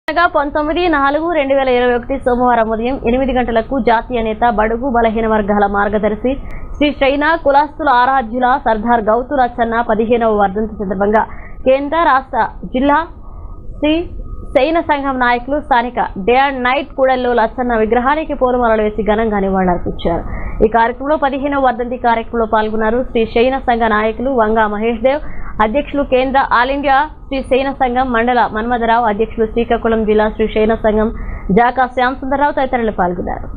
అనగా పంతొమ్మిది నాలుగు రెండు వేల ఇరవై ఒకటి సోమవారం ఉదయం ఎనిమిది గంటలకు జాతీయ నేత బడుగు బలహీన వర్గాల మార్గదర్శి శ్రీ చైనా కులాస్తుల ఆరాధ్యుల సర్దార్ గౌతు రచ్చన్న పదిహేనవ వర్ధంతి సందర్భంగా కేంద్ర రాష్ట్ర జిల్లా శ్రీ సైన సంఘం నాయకులు స్థానిక డే అండ్ నైట్ కూడల్లో లచ్చన్న విగ్రహానికి పూలమాలలు వేసి ఘనంగా నివాళులర్పించారు ఈ కార్యక్రమంలో పదిహేనవ వర్ధంతి కార్యక్రమంలో పాల్గొన్నారు శ్రీ శైన సంఘ నాయకులు వంగా మహేష్ దేవ్ అధ్యక్షులు కేంద్ర ఆల్ ఇండియా శ్రీ శైన సంఘం మండల మన్మథరావు అధ్యక్షులు శ్రీకాకుళం జిల్లా శ్రీ శైన సంఘం జాకా శ్యామ్ సుందరరావు తదితరులు పాల్గొన్నారు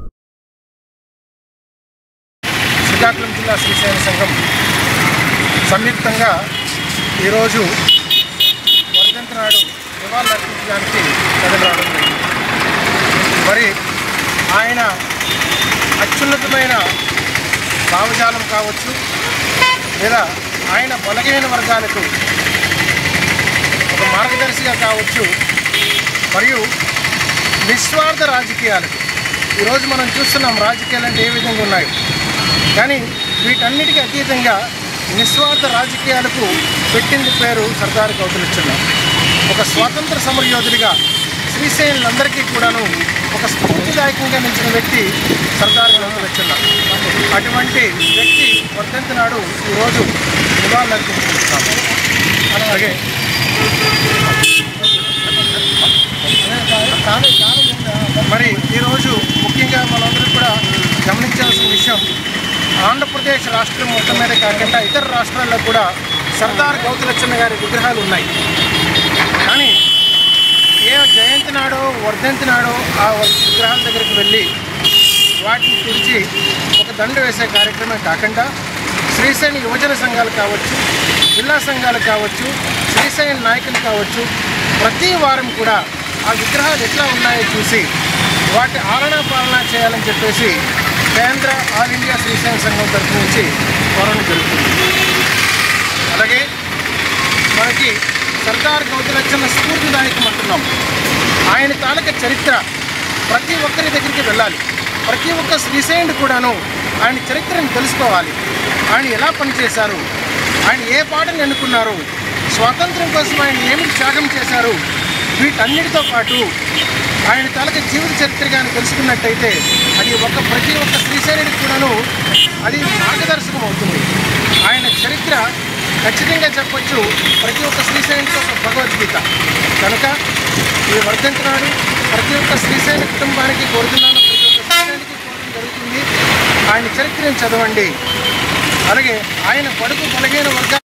శ్రీకాకుళం జిల్లా శ్రీశైల సంఘం సంయుక్తంగా ఈరోజు వర్ధంతి నాడు నివాళులర్పించడానికి కథలు రావడం జరిగింది మరి ఆయన అత్యున్నతమైన భావజాలం కావచ్చు లేదా ఆయన బలహీన వర్గాలకు ఒక మార్గదర్శిగా కావచ్చు మరియు నిస్వార్థ రాజకీయాలకు ఈరోజు మనం చూస్తున్నాం రాజకీయాలు అంటే ఏ విధంగా ఉన్నాయి కానీ వీటన్నిటికీ అతీతంగా నిస్వార్థ రాజకీయాలకు పెట్టింది పేరు సర్దార్ కౌతులచ్చన్న ఒక స్వాతంత్ర సమరయోధుడిగా శ్రీశైలందరికీ కూడాను ఒక స్ఫూర్తిదాయకంగా నిలిచిన వ్యక్తి సర్దార్ కౌతులచ్చన్న అటువంటి వ్యక్తి వర్ధంతి నాడు ఈరోజు నివాళులర్పించుకుంటున్నాము అలాగే మరి ఈరోజు ముఖ్యంగా మనందరూ కూడా గమనించాల్సిన విషయం ఆంధ్రప్రదేశ్ రాష్ట్రం మొత్తం మీద కాకుండా ఇతర రాష్ట్రాల్లో కూడా సర్దార్ గౌతులచ్చన్న గారి విగ్రహాలు ఉన్నాయి కానీ ఏ జయంతి నాడో వర్ధంతి నాడో ఆ విగ్రహాల దగ్గరికి వెళ్ళి వాటిని తుడిచి ఒక దండ వేసే కార్యక్రమం కాకుండా శ్రీశైల యువజన సంఘాలు కావచ్చు జిల్లా సంఘాలు కావచ్చు శ్రీశైల నాయకులు కావచ్చు ప్రతి వారం కూడా ఆ విగ్రహాలు ఎట్లా ఉన్నాయో చూసి వాటి ఆలనా పాలన చేయాలని చెప్పేసి కేంద్ర ఆల్ ఇండియా శ్రీశైల సంఘం తరఫు నుంచి కోరడం జరుగుతుంది అలాగే మనకి సర్దార్ గౌతలచ్చన్న స్ఫూర్తిదాయకం అంటున్నాం ఆయన తాలూక చరిత్ర ప్రతి ఒక్కరి దగ్గరికి వెళ్ళాలి ప్రతి ఒక్క శ్రీశైలుడు కూడాను ఆయన చరిత్రను తెలుసుకోవాలి ఆయన ఎలా పనిచేశారు ఆయన ఏ పాటను ఎన్నుకున్నారు స్వాతంత్రం కోసం ఆయన ఏమి త్యాగం చేశారు వీటన్నిటితో పాటు ఆయన తాలూక జీవిత చరిత్ర కానీ తెలుసుకున్నట్టయితే అది ఒక ప్రతి ఒక్క శ్రీశైలుడికి కూడాను అది మార్గదర్శకం అవుతుంది ఆయన చరిత్ర ఖచ్చితంగా చెప్పొచ్చు ప్రతి ఒక్క శ్రీశైలికి ఒక భగవద్గీత కనుక ఈ వర్ధంతి నాడు ప్రతి ఒక్క శ్రీశైల కుటుంబానికి కోరుతున్నాను ప్రతి ఒక్క శ్రీశైలికి కోరడం జరుగుతుంది ఆయన చరిత్రను చదవండి అలాగే ఆయన పడుకు బలహీన వర్గాల